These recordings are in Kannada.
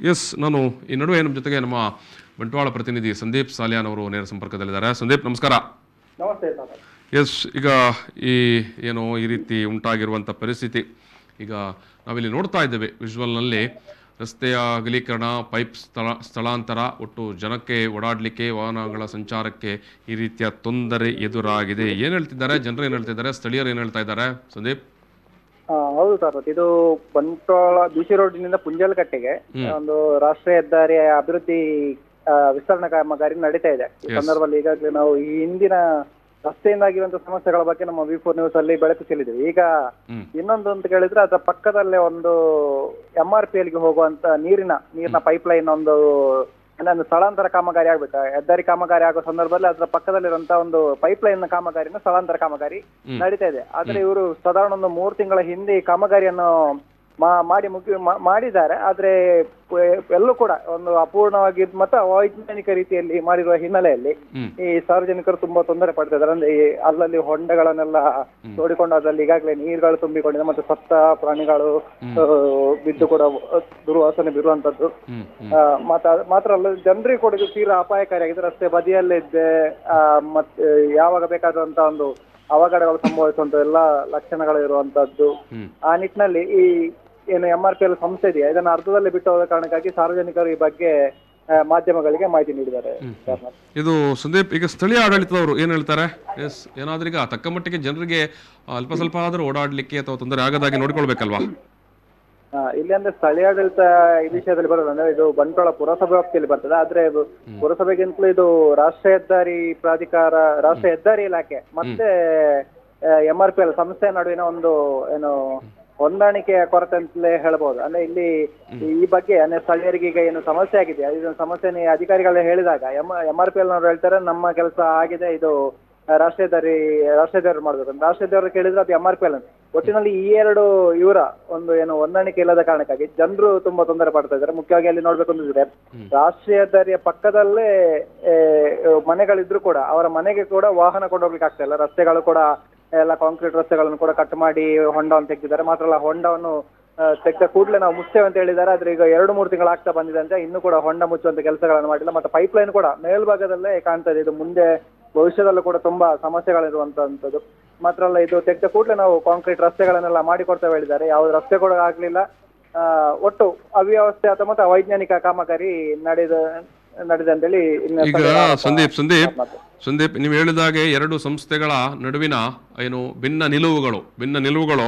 ಎಸ್ ನಾನು ಈ ನಡುವೆ ನಮ್ಮ ಜೊತೆಗೆ ನಮ್ಮ ಬಂಟ್ವಾಳ ಪ್ರತಿನಿಧಿ ಸಂದೀಪ್ ಸಾಲಿಯಾನ್ ಅವರು ನೇರ ಸಂಪರ್ಕದಲ್ಲಿದ್ದಾರೆ ಸಂದೀಪ್ ನಮಸ್ಕಾರ ನಮಸ್ತೆ ಸರ್ ಎಸ್ ಈಗ ಈ ಏನು ಈ ರೀತಿ ಉಂಟಾಗಿರುವಂಥ ಪರಿಸ್ಥಿತಿ ಈಗ ನಾವಿಲ್ಲಿ ನೋಡ್ತಾ ಇದ್ದೇವೆ ವಿಜುವಲ್ನಲ್ಲಿ ರಸ್ತೆಯ ಅಗಲೀಕರಣ ಪೈಪ್ ಸ್ಥಳ ಸ್ಥಳಾಂತರ ಒಟ್ಟು ಜನಕ್ಕೆ ಓಡಾಡಲಿಕ್ಕೆ ವಾಹನಗಳ ಸಂಚಾರಕ್ಕೆ ಈ ರೀತಿಯ ತೊಂದರೆ ಎದುರಾಗಿದೆ ಏನು ಹೇಳ್ತಿದ್ದಾರೆ ಜನರು ಏನು ಹೇಳ್ತಿದ್ದಾರೆ ಸ್ಥಳೀಯರು ಏನು ಹೇಳ್ತಾ ಇದ್ದಾರೆ ಸಂದೀಪ್ ಆ, ಹೌದು ಸರ್ ಇದು ಬಂಟ್ವಾಳ ಬಿಸಿ ರೋಡಿನಿಂದ ಪುಂಜಲಕಟ್ಟೆಗೆ ಒಂದು ರಾಷ್ಟ್ರೀಯ ಹೆದ್ದಾರಿ ಅಭಿವೃದ್ಧಿ ಆ, ವಿಸ್ತರಣಾ ಕಾಮಗಾರಿ ನಡೀತಾ ಇದೆ ಈ ಸಂದರ್ಭದಲ್ಲಿ ಈಗಾಗಲೇ ನಾವು ಈ ಹಿಂದಿನ ರಸ್ತೆಯಿಂದಾಗಿರುವಂತ ಸಮಸ್ಯೆಗಳ ಬಗ್ಗೆ ನಮ್ಮ ವಿ ಫೋರ್ ನ್ಯೂಸ್ ಅಲ್ಲಿ ಬೆಳಕು ಚೆಲ್ಲಿದ್ವಿ ಈಗ ಹ್ಮ್. ಇನ್ನೊಂದು ಅಂತ ಕೇಳಿದ್ರೆ ಅದರ ಪಕ್ಕದಲ್ಲೇ ಒಂದು ಎಂ ಆರ್ ಪಿ ಎಲ್ಗೆ ಹೋಗುವಂತ ನೀರಿನ ನೀರಿನ ಪೈಪ್ ಲೈನ್ ಒಂದು ಅಂದ್ರೆ ಒಂದು ಸ್ಥಳಾಂತರ ಕಾಮಗಾರಿ ಆಗ್ಬೇಕು ಹೆದ್ದಾರಿ ಕಾಮಗಾರಿ ಆಗೋ ಸಂದರ್ಭದಲ್ಲಿ ಅದರ ಪಕ್ಕದಲ್ಲಿರುವಂತ ಒಂದು ಪೈಪ್ ಲೈನ್ ಕಾಮಗಾರಿನ ಸ್ಥಳಾಂತರ ಕಾಮಗಾರಿ ನಡೀತಾ ಇದೆ ಆದ್ರೆ ಇವರು ಸಾಧಾರಣ ಒಂದು ಮೂರು ತಿಂಗಳ ಹಿಂದೆ ಈ ಕಾಮಗಾರಿಯನ್ನು ಮಾ- ಮಾಡಿ ಮುಗಿ ಮಾ- ಮಾಡಿದ್ದಾರೆ ಆದ್ರೆ ಪ- ಎಲ್ಲೂ ಕೂಡ ಒಂದು ಅಪೂರ್ಣವಾಗಿ ಮತ್ತು ಅವೈಜ್ಞಾನಿಕ ರೀತಿಯಲ್ಲಿ ಮಾಡಿರುವ ಹಿನ್ನೆಲೆಯಲ್ಲಿ ಹ್ಮ್. ಈ ಸಾರ್ವಜನಿಕರು ತುಂಬಾ ತೊಂದರೆ ಪಡ್ತಾ ಇದ್ದಾರೆ ಅಂದ್ರೆ ಈ ಅಲ್ಲಲ್ಲಿ ಹೊಂಡಗಳನ್ನೆಲ್ಲ ತೋಡಿಕೊಂಡು ಅದರಲ್ಲಿ ಈಗಾಗಲೇ ನೀರುಗಳು ತುಂಬಿಕೊಂಡಿದೆ ಮತ್ತೆ ಸತ್ತ ಪ್ರಾಣಿಗಳು ಆ, ಬಿದ್ದು ಕೂಡ ದುರ್ವಾಸನೆ ಬೀರುವಂತದ್ದು ಹ್ಮ್ ಹ್ಮ್ ಆ, ಮಾತ್ರ ಮಾತ್ರ ಅಲ್ಲ ಜನರಿಗೆ ಕೂಡ ಇದು ತೀರಾ ಅಪಾಯಕಾರಿಯಾಗಿದೆ ರಸ್ತೆ ಬದಿಯಲ್ಲಿದ್ದೆ ಆ, ಮತ್ತೆ ಯಾವಾಗ ಬೇಕಾದಂತ ಒಂದು ಅವಘಡಗಳು ಸಂಭವಿಸುವಂತ ಎಲ್ಲ ಲಕ್ಷಣಗಳು ಇರುವಂತದ್ದು ಹ್ಮ್. ಆ ನಿಟ್ಟಿನಲ್ಲಿ ಈ ಏನು ಎಂ ಆರ್ ಪಿ ಎಲ್ ಸಂಸ್ಥೆ ಇದೆಯಾ ಇದನ್ನು ಅರ್ಧದಲ್ಲಿ ಬಿಟ್ಟು ಹೋದ ಕಾರಣಕ್ಕಾಗಿ ಸಾರ್ವಜನಿಕರು ಈ ಬಗ್ಗೆ ಆ, ಮಾಧ್ಯಮಗಳಿಗೆ ಮಾಹಿತಿ ನೀಡಿದ್ದಾರೆ ಸರ್. ಇದು ಸಂದೀಪ್ ಈಗ ಸ್ಥಳೀಯ ಆಡಳಿತದವರು ಏನು ಹೇಳ್ತಾರೆ ಎಸ್ ಏನಾದ್ರೂ ಈಗ ತಕ್ಕ ಮಟ್ಟಿಗೆ ಜನರಿಗೆ ಅಲ್ಪ ಸ್ವಲ್ಪ ಆದರೂ ಓಡಾಡಲಿಕ್ಕೆ ಅಥವಾ ತೊಂದರೆ ಆಗದಾಗೆ ನೋಡ್ಕೊಳ್ಬೇಕಲ್ವಾ ಆ, ಇಲ್ಲಿ ಅಂದ್ರೆ ಸ್ಥಳೀಯಾಡಳಿತ ಈ ವಿಷಯದಲ್ಲಿ ಬರೋದು ಅಂದ್ರೆ ಇದು ಬಂಟ್ವಾಳ ಪುರಸಭೆ ವ್ಯಾಪ್ತಿಯಲ್ಲಿ ಬರ್ತದೆ ಆದ್ರೆ ಇದು ಪುರಸಭೆಗಿಂತಲೂ ಇದು ರಾಷ್ಟ್ರೀಯ ಹೆದ್ದಾರಿ ಪ್ರಾಧಿಕಾರ ರಾಷ್ಟ್ರೀಯ ಹೆದ್ದಾರಿ ಇಲಾಖೆ ಮತ್ತೆ ಎಂ ಆರ್ ಪಿ ಎಲ್ ಸಂಸ್ಥೆಯ ನಡುವಿನ ಒಂದು ಏನು ಹೊಂದಾಣಿಕೆಯ ಕೊರತೆ ಅಂತಲೇ ಹೇಳ್ಬೋದು ಅಂದ್ರೆ ಇಲ್ಲಿ ಈ ಬಗ್ಗೆ ಅಂದ್ರೆ ಸ್ಥಳೀಯರಿಗೆ ಈಗ ಏನು ಸಮಸ್ಯೆ ಆಗಿದೆ ಇದನ್ನ ಸಮಸ್ಯೆ ಅಧಿಕಾರಿಗಳು ಹೇಳಿದಾಗ M M R P L ನವರು ಹೇಳ್ತಾರೆ ನಮ್ಮ ಕೆಲಸ ಆಗಿದೆ ಇದು ಆ, ರಾಷ್ಟ್ರೀಯ ಹೆದ್ದಾರಿ ರಾಷ್ಟ್ರೀಯ ಹೆದ್ದಾರಿ ಮಾಡ್ಬೇಕು ಅಂತ ರಾಷ್ಟ್ರೀಯ ಹೆದ್ದಾರಿ ಕೇಳಿದ್ರೆ ಅದು ಎಂ ಆರ್ ಪಿ ಎಲ್ ಅಂತ ಒಟ್ಟಿನಲ್ಲಿ ಈ ಎರಡು ಇವರ ಒಂದು ಏನು ಹೊಂದಾಣಿಕೆ ಇಲ್ಲದ ಕಾರಣಕ್ಕಾಗಿ ಜನರು ತುಂಬಾ ತೊಂದರೆ ಪಡ್ತಾ ಇದ್ದಾರೆ ಮುಖ್ಯವಾಗಿ ಅಲ್ಲಿ ನೋಡ್ಬೇಕು ಅಂತಿದ್ರೆ ರಾಷ್ಟ್ರೀಯ ಹೆದ್ದಾರಿಯ ಪಕ್ಕದಲ್ಲೇ ಏ, ಮನೆಗಳಿದ್ರು ಕೂಡ ಅವರ ಮನೆಗೆ ಕೂಡ ವಾಹನ ಕೊಂಡೋಗ್ಲಿಕ್ಕೆ ಆಗ್ತಾ ಇಲ್ಲ ರಸ್ತೆಗಳು ಕೂಡ ಎಲ್ಲ ಕಾಂಕ್ರೀಟ್ ರಸ್ತೆಗಳನ್ನು ಕೂಡ ಕಟ್ ಮಾಡಿ ಹೊಂಡವನ್ನು ತೆಗೆದಿದ್ದಾರೆ ಮಾತ್ರ ಅಲ್ಲ ಹೊಂಡವನ್ನು ಆ, ತೆಗೆದ ಕೂಡಲೇ ನಾವು ಮುಚ್ಚೇವೆ ಅಂತ ಹೇಳಿದ್ದಾರೆ ಆದ್ರೆ ಈಗ ಎರಡು ಮೂರು ತಿಂಗಳಾಗ್ತಾ ಬಂದಿದೆ ಅಂತ ಇನ್ನೂ ಕೂಡ ಹೊಂಡ ಮುಚ್ಚುವಂತ ಕೆಲಸಗಳನ್ನು ಮಾಡಿಲ್ಲ ಮತ್ತೆ ಪೈಪ್ ಲೈನ್ ಕೂಡ ಮೇಲ್ಭಾಗದಲ್ಲೇ ಕಾಣ್ತಾ ಇದೆ ಇದು ಮುಂದೆ ಭವಿಷ್ಯದಲ್ಲೂ ಕೂಡ ತುಂಬಾ ಸಮಸ್ಯೆಗಳಿರುವಂತದ್ದು ಮಾತ್ರ ಅಲ್ಲ ಇದು ತೆಗೆದ ಕೂಡಲೇ ನಾವು ಕಾಂಕ್ರೀಟ್ ರಸ್ತೆಗಳನ್ನೆಲ್ಲ ಮಾಡಿಕೊಡ್ತೇವೆ ಹೇಳಿದ್ದಾರೆ ಯಾವ್ದು ರಸ್ತೆ ಕೂಡ ಆಗ್ಲಿಲ್ಲ ಆ, ಒಟ್ಟು ಅವ್ಯವಸ್ಥೆ ಅಥವಾ ಮತ್ತೆ ಅವೈಜ್ಞಾನಿಕ ಕಾಮಗಾರಿ ನಡೆದ ನಡೆದ ಅಂತೇಳಿ ಇನ್ನು ಈಗ ಸ್ಥಳೀಯ ಆರೋಪ- ಸಂದೀಪ್ ಸಂದೀಪ್ ಮಾತು. ಸಂದೀಪ್ ನೀವು ಹೇಳಿದಾಗೆ ಎರಡು ಸಂಸ್ಥೆಗಳ ನಡುವಿನ ಏನು ಭಿನ್ನ ನಿಲುವುಗಳು ಭಿನ್ನ ನಿಲುವುಗಳು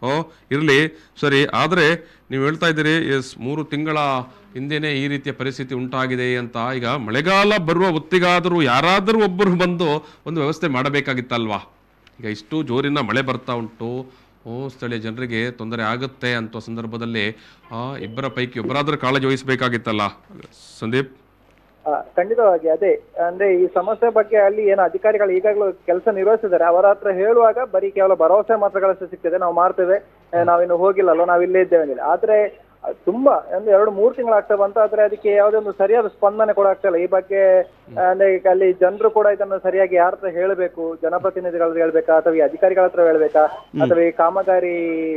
ಇರಲಿ ಸರಿ ಆದರೆ ನೀವು ಹೇಳ್ತಾ ಇದ್ದೀರಿ ಎಸ್ ಮೂರು ತಿಂಗಳ ಹಿಂದೆನೇ ಈ ರೀತಿಯ ಪರಿಸ್ಥಿತಿ ಉಂಟಾಗಿದೆ ಅಂತ ಈಗ ಮಳೆಗಾಲ ಬರುವ ಹೊತ್ತಿಗಾದರೂ ಯಾರಾದರೂ ಒಬ್ಬರು ಬಂದು ಒಂದು ವ್ಯವಸ್ಥೆ ಮಾಡಬೇಕಾಗಿತ್ತಲ್ವಾ ಈಗ ಇಷ್ಟು ಜೋರಿನ ಮಳೆ ಬರ್ತಾ ಉಂಟು ಓ ಸ್ಥಳೀಯ ಜನರಿಗೆ ತೊಂದರೆ ಆಗುತ್ತೆ ಅಂತ ಸಂದರ್ಭದಲ್ಲಿ ಆ, ಇಬ್ಬರ ಪೈಕಿ ಒಬ್ಬರಾದರೂ ಕಾಳಜಿ ವಹಿಸಬೇಕಾಗಿತ್ತಲ್ಲ ಸಂದೀಪ್ ಆ, ಖಂಡಿತವಾಗಿ ಅದೇ ಅಂದ್ರೆ ಈ ಸಮಸ್ಯೆ ಬಗ್ಗೆ ಅಲ್ಲಿ ಏನು ಅಧಿಕಾರಿಗಳು ಈಗಾಗಲೂ ಕೆಲಸ ನಿರ್ವಹಿಸಿದ್ದಾರೆ ಅವರ ಹತ್ರ ಹೇಳುವಾಗ ಬರೀ ಕೇವಲ ಭರವಸೆ ಮಾತ್ರಗಳಷ್ಟೇ ಸಿಗ್ತದೆ ನಾವು ಮಾಡ್ತೇವೆ ಆ, ನಾವಿನ್ನು ಹೋಗಿಲ್ಲಲ್ಲೋ ನಾವು ಇಲ್ಲೇ ಇದ್ದೇವೆ ಅಂದಿಲ್ಲ ಆದ್ರೆ ಆ, ತುಂಬಾ ಅಂದ್ರೆ ಎರಡು ಮೂರು ತಿಂಗಳಾಗ್ತಾ ಬಂತ ಆದ್ರೆ ಅದಕ್ಕೆ ಯಾವುದೇ ಒಂದು ಸರಿಯಾದ ಸ್ಪಂದನೆ ಕೂಡ ಆಗ್ತಾ ಇಲ್ಲ ಈ ಬಗ್ಗೆ ಆ, ಅಂದ್ರೆ ಈಗ ಅಲ್ಲಿ ಜನರು ಕೂಡ ಇದನ್ನು ಸರಿಯಾಗಿ ಯಾರ ಹತ್ರ ಹೇಳಬೇಕು ಜನಪ್ರತಿನಿಧಿಗಳ ಹತ್ರ ಹೇಳ್ಬೇಕಾ ಅಥವಾ ಈ ಅಧಿಕಾರಿಗಳ ಹತ್ರ ಹೇಳ್ಬೇಕಾ ಅಥವಾ ಈ ಕಾಮಗಾರಿ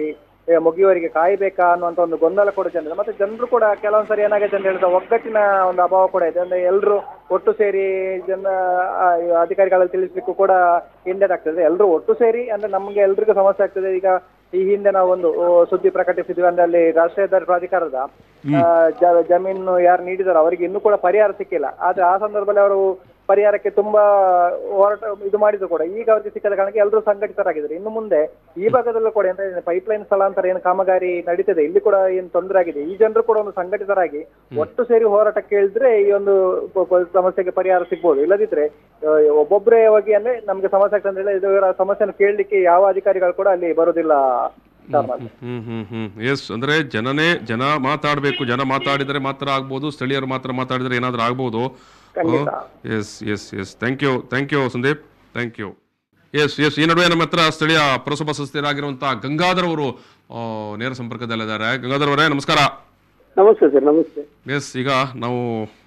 ಏ, ಮುಗಿಯುವವರೆಗೆ ಕಾಯ್ಬೇಕಾ ಅನ್ನುವಂತ ಒಂದು ಗೊಂದಲ ಕೂಡ ಜನರು ಮತ್ತೆ ಜನರು ಕೂಡ ಕೆಲವೊಂದ್ ಸರಿ ಏನಾಗುತ್ತೆ ಅಂತ ಹೇಳಿದ್ರೆ ಒಗ್ಗಟ್ಟಿನ ಒಂದು ಅಭಾವ ಕೂಡ ಇದೆ ಅಂದ್ರೆ ಎಲ್ಲರೂ ಒಟ್ಟು ಸೇರಿ ಜನ ಆ, ಈ ಅಧಿಕಾರಿಗಳಲ್ಲಿ ತಿಳಿಸ್ಲಿಕ್ಕೂ ಕೂಡ ಹಿಂದೆದಾಗ್ತದೆ ಎಲ್ಲರೂ ಒಟ್ಟು ಸೇರಿ ಅಂದ್ರೆ ನಮ್ಗೆ ಎಲ್ರಿಗೂ ಸಮಸ್ಯೆ ಆಗ್ತದೆ ಈಗ ಈ ಹಿಂದೆ ನಾವು ಒಂದು ಓ, ಸುದ್ದಿ ಪ್ರಕಟಿಸಿದ್ವಿ ಅಂದ್ರೆ ಅಲ್ಲಿ ರಾಷ್ಟ್ರೀಯ ಹೆದ್ದಾರಿ ಪ್ರಾಧಿಕಾರದ ಆ, ಜ- ಜಮೀನು ಯಾರು ನೀಡಿದಾರೋ ಅವರಿಗೆ ಇನ್ನೂ ಕೂಡ ಪರಿಹಾರ ಸಿಕ್ಕಿಲ್ಲ ಆದ್ರೆ ಆ ಸಂದರ್ಭದಲ್ಲಿ ಅವರು ಪರಿಹಾರಕ್ಕೆ ತುಂಬಾ ಹೋರಾಟ ಇದು ಮಾಡಿದ್ರು ಕೂಡ ಈಗ ಅವ್ರಿಗೆ ಸಿಕ್ಕದ ಕಾರಣಕ್ಕೆ ಎಲ್ಲರೂ ಸಂಘಟಿತರಾಗಿದ್ದಾರೆ ಇನ್ನು ಮುಂದೆ ಈ ಭಾಗದಲ್ಲೂ ಕೂಡ ಅಂದ್ರೆ ಪೈಪ್ ಲೈನ್ ಸ್ಥಳಾಂತರ ಏನು ಕಾಮಗಾರಿ ನಡೀತಿದೆ ಇಲ್ಲಿ ಕೂಡ ಏನು ತೊಂದರೆ ಆಗಿದೆ ಈ ಜನರು ಕೂಡ ಒಂದು ಸಂಘಟಿತರಾಗಿ ಒಟ್ಟು ಸೇರಿ ಹೋರಾಟ ಕೇಳಿದ್ರೆ ಈ ಒಂದು ಪ- ಪ- ಸಮಸ್ಯೆಗೆ ಪರಿಹಾರ ಸಿಗ್ಬೋದು ಇಲ್ಲದಿದ್ರೆ ಆ, ಒಬ್ಬೊಬ್ಬರೇ ಹೋಗಿ ಅಂದ್ರೆ ನಮ್ಗೆ ಸಮಸ್ಯೆ ಆಗ್ತದೆ ಅಂದ್ರೆ ಇದು ಇವರ ಸಮಸ್ಯೆನ ಕೇಳಲಿಕ್ಕೆ ಯಾವ ಅಧಿಕಾರಿಗಳು ಕೂಡ ಅಲ್ಲಿ ಬರೋದಿಲ್ಲ ಸರ್ ಮಾತ್ರ. ಹ್ಮ್ ಹ್ಮ್ ಹ್ಮ್ ಎಸ್ ಅಂದ್ರೆ ಜನನೇ ಜನ ಮಾತಾಡಬೇಕು ಜನ ಮಾತಾಡಿದರೆ ಮಾತ್ರ ಆಗ್ಬೋದು ಸ್ಥಳೀಯರು ಮಾತ್ರ ಮಾತಾಡಿದರೆ ಏನಾದ್ರೂ ಆಗ್ಬೋದು ಖಂಡಿತ. Yes yes yes thank you thank you Sandeep thank you yes yes ಈ ನಡುವೆ ನಮ್ಮ ಹತ್ರ ಸ್ಥಳೀಯ ಪುರಸಭಾ ಸದಸ್ಯರಾಗಿರುವಂತಹ ಗಂಗಾಧರ್ ಅವರು ಆ, ನೇರ ಸಂಪರ್ಕದಲ್ಲಿದ್ದಾರೆ ಗಂಗಾಧರ್ ಅವರೇ ನಮಸ್ಕಾರ ನಮಸ್ತೆ ಸರ್ ನಮಸ್ತೆ ಎಸ್ ಈಗ ನಾವು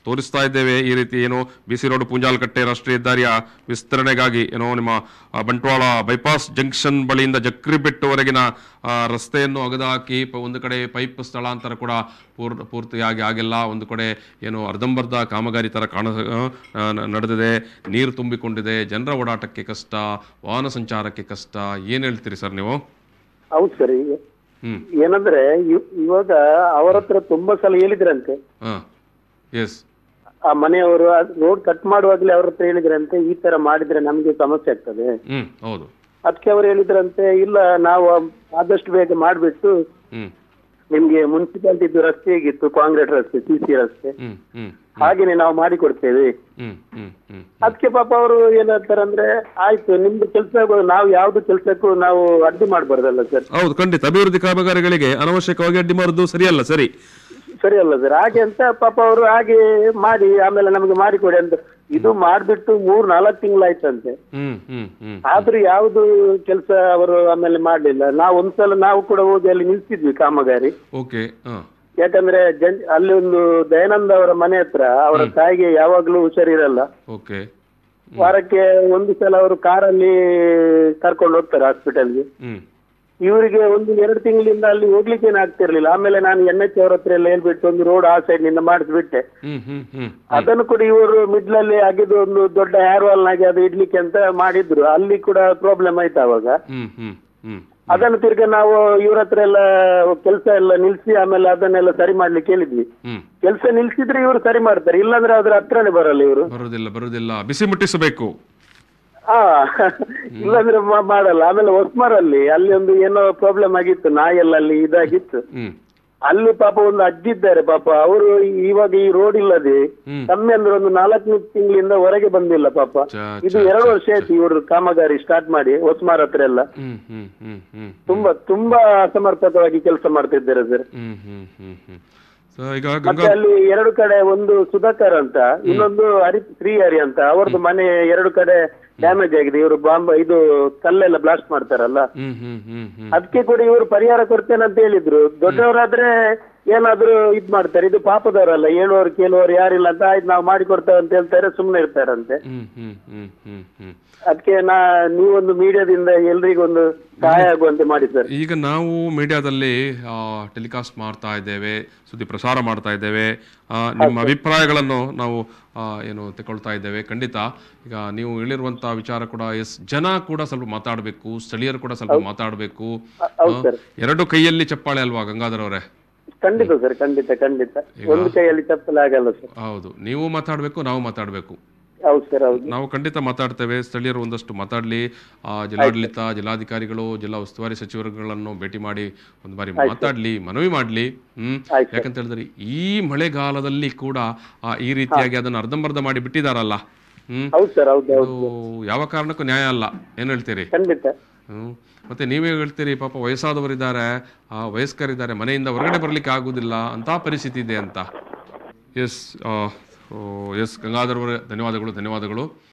ತೋರಿಸ್ತಾ ಇದ್ದೇವೆ ಈ ರೀತಿ ಏನು ಬಿ ಸಿ ರೋಡ್ ಪೂಂಜಾಲ್ಕಟ್ಟೆ ರಾಷ್ಟ್ರೀಯ ಹೆದ್ದಾರಿಯ ವಿಸ್ತರಣೆಗಾಗಿ ಏನೋ ನಿಮ್ಮ ಆ, ಬಂಟ್ವಾಳ ಬೈಪಾಸ್ ಜಂಕ್ಷನ್ ಬಳಿಯಿಂದ ಜಕ್ರಿಬೆಟ್ಟುವರೆಗಿನ ಆ, ರಸ್ತೆಯನ್ನು ಅಗದಾಕಿ ಪ- ಒಂದು ಕಡೆ ಪೈಪ್ ಸ್ಥಳಾಂತರ ಕೂಡ ಪೂರ್ ಪೂರ್ತಿಯಾಗಿ ಆಗಿಲ್ಲ ಒಂದು ಕಡೆ ಏನು ಅರ್ಧಂಬರ್ಧ ಕಾಮಗಾರಿ ಥರ ಕಾಣ ಆ, ನ- ನಡೆದಿದೆ ನೀರು ತುಂಬಿಕೊಂಡಿದೆ ಜನರ ಓಡಾಟಕ್ಕೆ ಕಷ್ಟ ವಾಹನ ಸಂಚಾರಕ್ಕೆ ಕಷ್ಟ ಏನು ಹೇಳ್ತೀರಿ ಸರ್ ನೀವು ಹೌದು ಸರ್ ಹ್ಮ್ ಏನಂದ್ರೆ ಇವ್- ಇವಾಗ ಅವರ ಹತ್ರ ತುಂಬಾ ಸಲ ಹೇಳಿದ್ರಂತೆ ಹಾಂ ಎಸ್ ಆ ಮನೆಯವರು ರೋಡ್ ಕಟ್ ಮಾಡುವಾಗ್ಲೇ ಅವ್ರ ಹತ್ರ ಹೇಳಿದ್ರಂತೆ ಈ ತರ ಮಾಡಿದ್ರೆ ನಮ್ಗೆ ಸಮಸ್ಯೆ ಆಗ್ತದೆ ಹ್ಮ್ ಹೌದು ಅದಕ್ಕೆ ಅವ್ರು ಹೇಳಿದ್ರಂತೆ ಇಲ್ಲ ನಾವು ಆದಷ್ಟು ಬೇಗ ಮಾಡ್ಬಿಟ್ಟು ಹ್ಮ್ ನಿಮ್ಗೆ ಮುನ್ಸಿಪಾಲಿಟಿದು ರಸ್ತೆ ಹೇಗಿತ್ತು ಕಾಂಕ್ರೀಟ್ ರಸ್ತೆ ಸಿ ಸಿ ರಸ್ತೆ ಹ್ಮ್ ಹ್ಮ್ ಹಾಗೇನೆ ನಾವು ಮಾಡಿಕೊಡ್ತೇವೆ ಹ್ಮ್ ಹ್ಮ್ ಹ್ಮ್ ಅದಕ್ಕೆ ಪಾಪ ಅವರು ಏನ್ ಹೇಳ್ತಾರಂದ್ರೆ ಆಯ್ತು ನಿಮ್ದು ಕೆಲಸ ನಾವು ಯಾವ್ದು ಕೆಲಸಕ್ಕೂ ನಾವು ಅಡ್ಡಿ ಮಾಡ್ಬಾರ್ದಲ್ಲ ಸರ್ ಹೌದು ಖಂಡಿತ ಅಭಿವೃದ್ಧಿ ಕಾಮಗಾರಿಗಳಿಗೆ ಅನವಶ್ಯಕವಾಗಿ ಅಡ್ಡಿ ಮಾರುದು ಸರಿಯಲ್ಲ ಸರಿ ಸರಿ ಅಲ್ಲ ಸರ್ ಹಾಗೆ ಅಂತ ಪಾಪ ಅವರು ಹಾಗೆ ಮಾಡಿ ಆಮೇಲೆ ನಮಗೆ ಮಾಡಿಕೊಡಿ ಅಂತ ಇದು ಮಾಡ್ಬಿಟ್ಟು ಮೂರ್ ನಾಲ್ಕು ತಿಂಗಳಾಯ್ತಂತೆ ಹ್ಮ್ ಹ್ಮ್ ಹ್ಮ್ ಆದ್ರೂ ಯಾವ್ದು ಕೆಲಸ ಅವರು ಆಮೇಲೆ ಮಾಡ್ಲಿಲ್ಲ ನಾವು ಒಂದ್ಸಲ ನಾವು ಕೂಡ ಹೋಗಿ ಅಲ್ಲಿ ನಿಲ್ಸಿದ್ವಿ ಕಾಮಗಾರಿ ಓಕೆ ಹಾ ಯಾಕಂದ್ರೆ ಜನ್ ಅಲ್ಲಿ ಒಂದು ದಯಾನಂದ ಅವರ ಮನೆ ಹತ್ರ ಅವರ ತಾಯಿಗೆ ಯಾವಾಗ್ಲೂ ಹುಷಾರಿರಲ್ಲ ಓಕೆ ವಾರಕ್ಕೆ ಒಂದು ಸಲ ಅವರು ಕಾರಲ್ಲಿ ಕರ್ಕೊಂಡು ಹೋಗ್ತಾರೆ ಹಾಸ್ಪಿಟಲ್ಗೆ ಹ್ಮ್ ಇವರಿಗೆ ಒಂದು ಎರಡು ತಿಂಗಳಿಂದ ಅಲ್ಲಿ ಹೋಗ್ಲಿಕ್ಕೇನು ಆಗ್ತಿರ್ಲಿಲ್ಲ ಆಮೇಲೆ ನಾನು ಎನ್ ಎಚ್ ಅವ್ರ ಹತ್ರ ಎಲ್ಲ ಹೇಳ್ಬಿಟ್ಟು ಒಂದು ರೋಡ್ ಆ ಸೈಡ್ ನಿಂದ ಮಾಡಿಸ್ಬಿಟ್ಟೆ ಹ್ಮ್ ಹ್ಮ್ ಹ್ಮ್ ಅದನ್ನು ಕೂಡ ಇವರು ಮಿಡ್ಲಲ್ಲಿ ಆಗಿದ್ದು ಒಂದು ದೊಡ್ಡ ಹೇರ್ ವಾಲ್ ನಾಗೆ ಅದು ಇಡ್ಲಿಕ್ಕೆ ಅಂತ ಮಾಡಿದ್ರು ಅಲ್ಲಿ ಕೂಡ ಪ್ರಾಬ್ಲಮ್ ಆಯ್ತು ಅವಾಗ ಹ್ಮ್ ಹ್ಮ್ ಹ್ಮ್ ಅದನ್ನು ತಿರ್ಗ ನಾವು ಇವ್ರ ಹತ್ರ ಎಲ್ಲ ಕೆಲಸ ಎಲ್ಲ ನಿಲ್ಸಿ ಆಮೇಲೆ ಅದನ್ನೆಲ್ಲ ಸರಿ ಮಾಡ್ಲಿಕ್ಕೆ ಹೇಳಿದ್ವಿ ಹ್ಮ್ ಕೆಲಸ ನಿಲ್ಸಿದ್ರೆ ಇವರು ಸರಿ ಮಾಡ್ತಾರೆ ಇಲ್ಲಾಂದ್ರೆ ಅದ್ರ ಹತ್ರನೇ ಬರಲ್ಲ ಇವರು ಬರುದಿಲ್ಲ ಬರುದಿಲ್ಲ ಬಿಸಿ ಮುಟ್ಟಿಸಬೇಕು ಹಾ ಇಲ್ಲಾಂದ್ರೆ ಮಾ- ಮಾಡಲ್ಲ ಆಮೇಲೆ ಹೊಸ್ಮರಲ್ಲಿ ಅಲ್ಲಿ ಒಂದು ಏನೋ ಪ್ರಾಬ್ಲಮ್ ಆಗಿತ್ತು ನಾಯೆಲ್ಲ ಅಲ್ಲಿ ಇದಾಗಿತ್ತು ಹ್ಮ್ ಅಲ್ಲಿ ಪಾಪ ಒಂದು ಅಜ್ಜಿ ಇದ್ದಾರೆ ಪಾಪ ಅವರು ಇವಾಗ ಈ ರೋಡ್ ಇಲ್ಲದೆ ಹ್ಮ್. ಕಮ್ಮಿ ಅಂದ್ರೆ ಒಂದು ನಾಲ್ಕು ತಿಂಗಳಿಂದ ಹೊರಗೆ ಬಂದಿಲ್ಲ ಪಾಪ ಚ, ಇದು ಎರಡು ವರ್ಷ ಆಯ್ತು ಇವರು ಕಾಮಗಾರಿ ಸ್ಟಾರ್ಟ್ ಮಾಡಿ ಹೊಸ್ಮಾರ್ ಹತ್ರ ಎಲ್ಲ ಹ್ಮ್ ಹ್ಮ್ ಹ್ಮ್ ಹ್ಮ್ ತುಂಬಾ ತುಂಬಾ ಅಸಮರ್ಪಕವಾಗಿ ಕೆಲಸ ಮಾಡ್ತಿದ್ದಾರೆ ಸರ್ ಹ್ಮ್ ಹ್ಮ್ ಹ್ಮ್ ಹ್ಮ್ ಸೊ ಈಗ ಮತ್ತೆ ಗಂಗಾ ಅಲ್ಲಿ ಎರಡು ಕಡೆ ಒಂದು ಸುಧಾಕರ್ ಅಂತ ಇನ್ನೊಂದು ಹರಿ ಶ್ರೀಹರಿ ಅಂತ ಅವರದ್ದು ಮನೆ ಎರಡು ಕಡೆ ಡ್ಯಾಮೇಜ್ ಆಗಿದೆ ಇವರು ಬಾಂಬ್ ಇದು ಕಲ್ಲೆಲ್ಲ ಬ್ಲಾಸ್ಟ್ ಮಾಡ್ತಾರಲ್ಲ ಹ್ಮ್ ಹ್ಮ್ ಹ್ಮ್ ಹ್ಮ್ ಅದಕ್ಕೆ ಕೂಡ ಇವರು ಪರಿಹಾರ ಕೊಡ್ತೇನೆ ಅಂತ ಹೇಳಿದ್ರು ದೊಡ್ಡವರಾದ್ರೆ ಏನಾದ್ರೂ ಇದ್ ಮಾಡ್ತಾರೆ ಇದು ಪಾಪದವರಲ್ಲ ಹೇಳುವವರು ಕೇಳುವವರು ಯಾರಿಲ್ಲ ಅಂತ ಆಯ್ತು ನಾವು ಮಾಡಿಕೊಡ್ತೇವೆ ಅಂತ ಹೇಳ್ತಾರೆ ಸುಮ್ನೆ ಇರ್ತಾರಂತೆ ಹ್ಮ್ ಹ್ಮ್ ಹ್ಮ್ ಹ್ಮ್ ಹ್ಮ್ ಅದಕ್ಕೆ ನಾ ನೀವೊಂದು ಮೀಡಿಯಾದಿಂದ ಎಲ್ರಿಗೊಂದು ಸಹಾಯ ಆಗುವಂತೆ ಮಾಡಿ ಸರ್ ಈಗ ನಾವು ಮೀಡಿಯಾದಲ್ಲಿ ಟೆಲಿಕಾಸ್ಟ್ ಮಾಡ್ತಾ ಇದ್ದೇವೆ ಸುದ್ದಿ ಪ್ರಸಾರ ಮಾಡ್ತಾ ಇದ್ದೇವೆ ಆ, ನಿಮ್ಮ ಅಭಿಪ್ರಾಯಗಳನ್ನು ನಾವು ಆ, ಏನು ತಗೊಳ್ತಾ ಇದ್ದೇವೆ ಖಂಡಿತ ಈಗ ನೀವು ಹೇಳಿರುವಂತಹ ವಿಚಾರ ಕೂಡ ಎಸ್ ಜನ ಕೂಡ ಸ್ವಲ್ಪ ಮಾತಾಡಬೇಕು ಸ್ಥಳೀಯರು ಕೂಡ ಸ್ವಲ್ಪ ಮಾತಾಡಬೇಕು ಹೌದು ಸರ್ ಎರಡು ಕೈಯಲ್ಲಿ ಚಪ್ಪಾಳೆ ಅಲ್ವಾ ಗಂಗಾಧರ್ ಅವರೇ ಖಂಡಿತ ಸರ್ ಖಂಡಿತ ಖಂಡಿತ ಒಂದು ಕೈಯಲ್ಲಿ ಚಪ್ಪಲ ಆಗಲ್ಲ ಸರ್ ಹೌದು ನೀವು ಮಾತಾಡಬೇಕು ನಾವು ಮಾತಾಡಬೇಕು ಹೌದು ಸರ್ ಹೌದು ನಾವು ಖಂಡಿತ ಮಾತಾಡ್ತೇವೆ ಸ್ಥಳೀಯರು ಒಂದಷ್ಟು ಮಾತಾಡಲಿ ಜಿಲ್ಲಾಡಳಿತ ಜಿಲ್ಲಾಧಿಕಾರಿಗಳು ಜಿಲ್ಲಾ ಉಸ್ತುವಾರಿ ಸಚಿವರುಗಳನ್ನು ಭೇಟಿ ಮಾಡಿ ಒಂದು ಬಾರಿ ಮಾತಾಡ್ಲಿ ಮನವಿ ಮಾಡ್ಲಿ ಹ್ಮ್ ಆಯ್ತು ಯಾಕಂತ ಹೇಳಿದ್ರೆ ಈ ಮಳೆಗಾಲದಲ್ಲಿ ಕೂಡ ಆ, ಈ ರೀತಿಯಾಗಿ ಅದನ್ನು ಅರ್ಧಂಬರ್ಧ ಮಾಡಿ ಬಿಟ್ಟಿದಾರಲ್ಲ ಹ್ಮ್ ಹೌದು ಸರ್ ಹೌದು ಹೌದು ಅದು ಯಾವ ಕಾರಣಕ್ಕೂ ನ್ಯಾಯ ಅಲ್ಲ ಏನ್ ಹೇಳ್ತೀರಿ ಖಂಡಿತ ಹ್ಮ್ ಮತ್ತೆ ನೀವೇ ಹೇಳ್ತೀರಿ ಪಾಪ ವಯಸ್ಸಾದವರಿದ್ದಾರೆ ಆ ವಯಸ್ಕರಿದ್ದಾರೆ ಮನೆಯಿಂದ ಹೊರಗಡೆ ಬರ್ಲಿಕ್ಕೆ ಆಗುದಿಲ್ಲ ಅಂತ ಪರಿಸ್ಥಿತಿ ಇದೆ ಅಂತ ಎಸ್ ಎಸ್ ಗಂಗಾಧರ್ ಅವರೇ ಧನ್ಯವಾದಗಳು ಧನ್ಯವಾದಗಳು